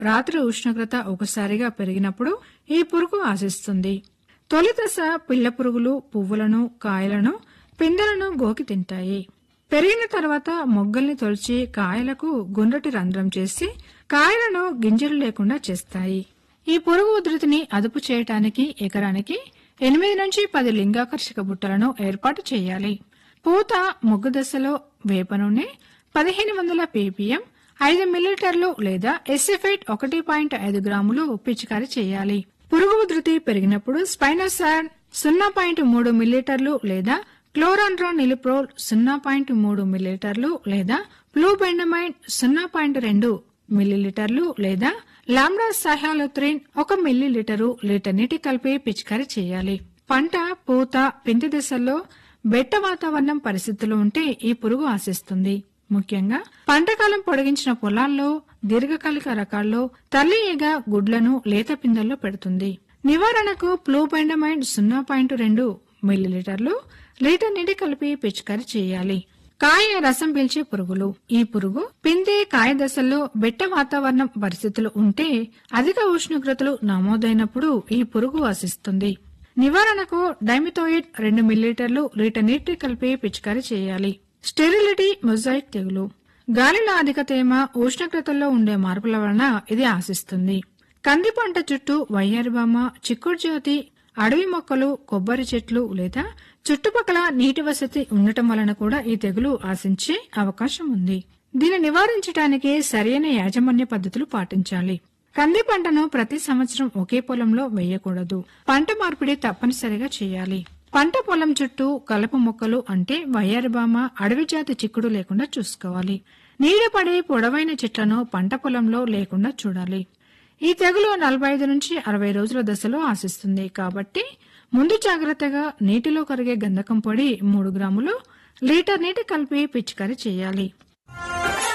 రాత్రి ఉష్ణోగ్రత ఒకసారిగా పెరిగినప్పుడు ఈ పురుగు ఆశిస్తుంది తొలి దశ పిల్ల పురుగులు పువ్వులను కాయలను పిందెలను గోకి తింటాయి పెరిగిన తర్వాత మొగ్గల్ని తొలిచి కాయలకు గుండ్రటి రంధ్రం చేసి కాయలను గింజలు లేకుండా చేస్తాయి ఈ పురుగు ఉధృతిని అదుపు చేయటానికి ఎకరానికి ఎనిమిది నుంచి పది లింగాకర్షక బుట్టలను ఏర్పాటు చేయాలి పూత మొగ్గు దశలో వేప నూనె పదిహేను వందల పీపీఎం ఐదు మిల్లీలీటర్లు లేదా ఎస్ఎఫైట్ ఒకటి పాయింట్ ఐదు గ్రాములు పిచికారీ చేయాలి పురుగు ఉధృతి పెరిగినప్పుడు స్పైనోసాడ్ సున్నా పాయింట్ మూడు మిల్లీలీటర్లు లేదా క్లోరాన్డ్రా నిలిప్రోల్ సున్నా పాయింట్ మూడు మిల్లీలీటర్లు లేదా ఫ్లూబెండమైన్ సున్నా పాయింట్ రెండు మిల్లీలీటర్లు లేదా లాంబ్డా సహాలోత్రిన్ ఒక మిల్లీలీటరు లీటర్ నీటి కలిపి పిచికారీ చేయాలి పంట పూత పిండి దశల్లో బెట్ట వాతావరణం పరిస్థితులు ఉంటే ఈ పురుగు ఆశిస్తుంది ముఖ్యంగా పంటకాలం పొడిగించిన పొలాల్లో దీర్ఘకాలిక రకాల్లో తల్లి ఈగ గుడ్లను లేత పిందెల్లో పెడుతుంది నివారణకు ప్లూబెండమైన్ సున్నా పాయింట్ రెండు మిల్లీలీటర్లు లీటర్ నీటి కలిపి పిచికారీ చేయాలి కాయ రసం పీల్చే పురుగులు ఈ పురుగు పిందె కాయ దశల్లో బెట్ట వాతావరణం పరిస్థితులు ఉంటే అధిక ఉష్ణోగ్రతలు నమోదైనప్పుడు ఈ పురుగు ఆశిస్తుంది నివారణకు డైమిథోయిడ్ రెండు మిల్లీలీటర్లు లీటర్ నీటి కలిపి పిచికారీ చేయాలి స్టెరిలిటీ మొజాయిక్ తెగులు గాలిలో అధిక తేమ ఉష్ణోగ్రతల్లో ఉండే మార్పుల వలన ఇది ఆశిస్తుంది కంది పంట చుట్టూ వయ్యారిబామ చిక్కుడు జాతి అడవి మొక్కలు కొబ్బరి చెట్లు లేదా చుట్టుపక్కల నీటి వసతి ఉండటం వలన కూడా ఈ తెగులు ఆశించే అవకాశం ఉంది దీన్ని నివారించడానికి సరైన యాజమాన్య పద్ధతులు పాటించాలి కంది పంటను ప్రతి సంవత్సరం ఒకే పొలంలో వేయకూడదు పంట మార్పిడి తప్పనిసరిగా చేయాలి పంట పొలం చుట్టూ కలప మొక్కలు అంటే వయ్యారిబామ అడవి జాతి చిక్కుడు లేకుండా చూసుకోవాలి నీడ పడే పొడవైన చెట్లను పంట పొలంలో లేకుండా చూడాలి ఈ తెగులు నలభై ఐదు నుంచి అరవై రోజుల దశలో ఆశిస్తుంది కాబట్టి ముందు జాగ్రత్తగా నీటిలో కరిగే గంధకం పొడి మూడు గ్రాములు లీటర్ నీటి కలిపి పిచికారీ చేయాలి